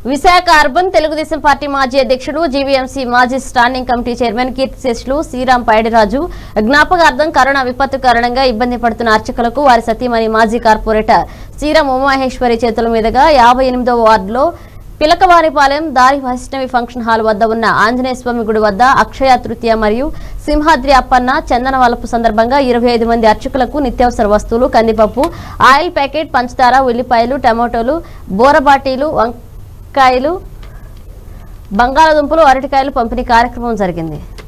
Visakha urban Telugu Desam party మాజీ అధ్యక్షుడు GVMC మాజీ స్టాండింగ్ కమిటీ చైర్మన్ కీర్తిశేషులు శ్రీరామ్ పైడిరాజు జ్ఞాపకార్థం కరోనా విపత్తు కారణంగా ఇబ్బంది పడుతున్న అర్చకులకు వారి సతీమణి మాజీ కార్పొరేటర్ శ్రీరామ్ ఉమాహేశ్వరి చేతుల మీదుగా యాభై ఎనిమిదో వార్డులో పిలకవారిపాలెం దారి వైష్ణవి ఫంక్షన్ హాల్ వద్ద ఉన్న ఆంజనేయ స్వామి గుడి వద్ద అక్షయ తృతీయ మరియు సింహాద్రి అప్పన్న చందన వలపు సందర్భంగా ఇరవై ఐదు మంది అర్చకులకు నిత్యావసర వస్తువులు కందిపప్పు ఆయిల్ ప్యాకెట్ పంచదార ఉల్లిపాయలు టమాటోలు బోరబాటీలు వంకాయలు బంగాళాదుంపలు అరటికాయలు పంపిణీ కార్యక్రమం జరిగింది